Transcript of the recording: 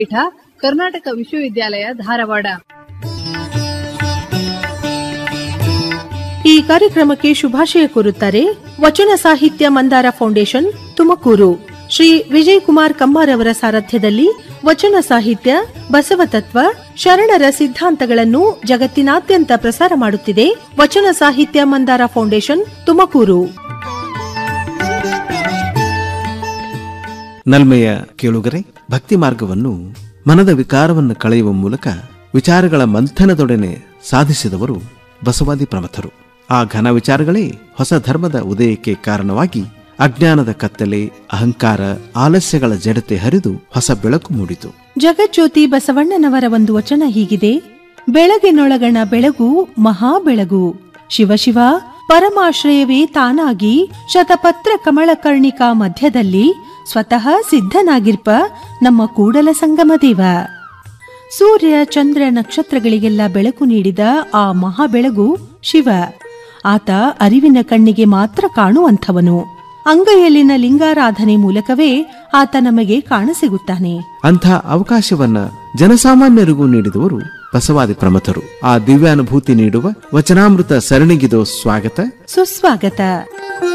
ಪೀಠ ಕರ್ನಾಟಕ ವಿಶ್ವವಿದ್ಯಾಲಯ ಧಾರವಾಡ ಈ ಕಾರ್ಯಕ್ರಮಕ್ಕೆ ಶುಭಾಶಯ ಕೋರುತ್ತಾರೆ ವಚನ ಸಾಹಿತ್ಯ ಮಂದಾರ ಫೌಂಡೇಶನ್ ತುಮಕೂರು ಶ್ರೀ ವಿಜಯ್ ಕುಮಾರ್ ಕಮ್ಮಾರ್ ಅವರ ಸಾರಥ್ಯದಲ್ಲಿ ವಚನ ಸಾಹಿತ್ಯ ಬಸವತತ್ವ ಶರಣರ ಸಿದ್ಧಾಂತಗಳನ್ನು ಜಗತ್ತಿನಾದ್ಯಂತ ಪ್ರಸಾರ ಮಾಡುತ್ತಿದೆ ವಚನ ಸಾಹಿತ್ಯ ಮಂದಾರ ಫೌಂಡೇಶನ್ ತುಮಕೂರು ನಲ್ಮೆಯ ಕೇಳುಗರೆ ಭಕ್ತಿ ಮಾರ್ಗವನ್ನು ಮನದ ವಿಕಾರವನ್ನು ಕಳೆಯುವ ಮೂಲಕ ವಿಚಾರಗಳ ಮಂಥನದೊಡನೆ ಸಾಧಿಸಿದವರು ಬಸವಾದಿ ಪ್ರಮಥರು ಆ ಘನ ವಿಚಾರಗಳೇ ಹೊಸ ಧರ್ಮದ ಉದಯಕ್ಕೆ ಕಾರಣವಾಗಿ ಅಜ್ಞಾನದ ಕತ್ತಲೆ ಅಹಂಕಾರ ಆಲಸ್ಯಗಳ ಜಡತೆ ಹರಿದು ಹೊಸ ಬೆಳಕು ಮೂಡಿತು ಜಗಜ್ಯೋತಿ ಬಸವಣ್ಣನವರ ಒಂದು ವಚನ ಹೀಗಿದೆ ಬೆಳಗಿನೊಳಗಣ ಬೆಳಗು ಮಹಾ ಬೆಳಗು ಶಿವಶಿವ ಪರಮಾಶ್ರಯವೇ ತಾನಾಗಿ ಶತಪತ್ರ ಕಮಲಕರ್ಣಿಕಾ ಮಧ್ಯದಲ್ಲಿ ಸ್ವತಃ ಸಿದ್ಧನಾಗಿರ್ಪ ನಮ್ಮ ಕೂಡಲ ಸಂಗಮ ದೇವ ಸೂರ್ಯ ಚಂದ್ರ ನಕ್ಷತ್ರಗಳಿಗೆಲ್ಲ ಬೆಳಕು ನೀಡಿದ ಆ ಮಹಾ ಬೆಳಗು ಶಿವ ಆತ ಅರಿವಿನ ಕಣ್ಣಿಗೆ ಮಾತ್ರ ಕಾಣುವಂಥವನು ಅಂಗೈಯಲ್ಲಿನ ಲಿಂಗಾರಾಧನೆ ಮೂಲಕವೇ ಆತ ನಮಗೆ ಕಾಣಸಿಗುತ್ತಾನೆ ಅಂಥ ಅವಕಾಶವನ್ನ ಜನಸಾಮಾನ್ಯರಿಗೂ ನೀಡಿದವರು ಬಸವಾದಿ ಪ್ರಮಥರು ಆ ದಿವ್ಯಾನುಭೂತಿ ನೀಡುವ ವಚನಾಮೃತ ಸರಣಿಗಿದೋ ಸ್ವಾಗತ ಸುಸ್ವಾಗತ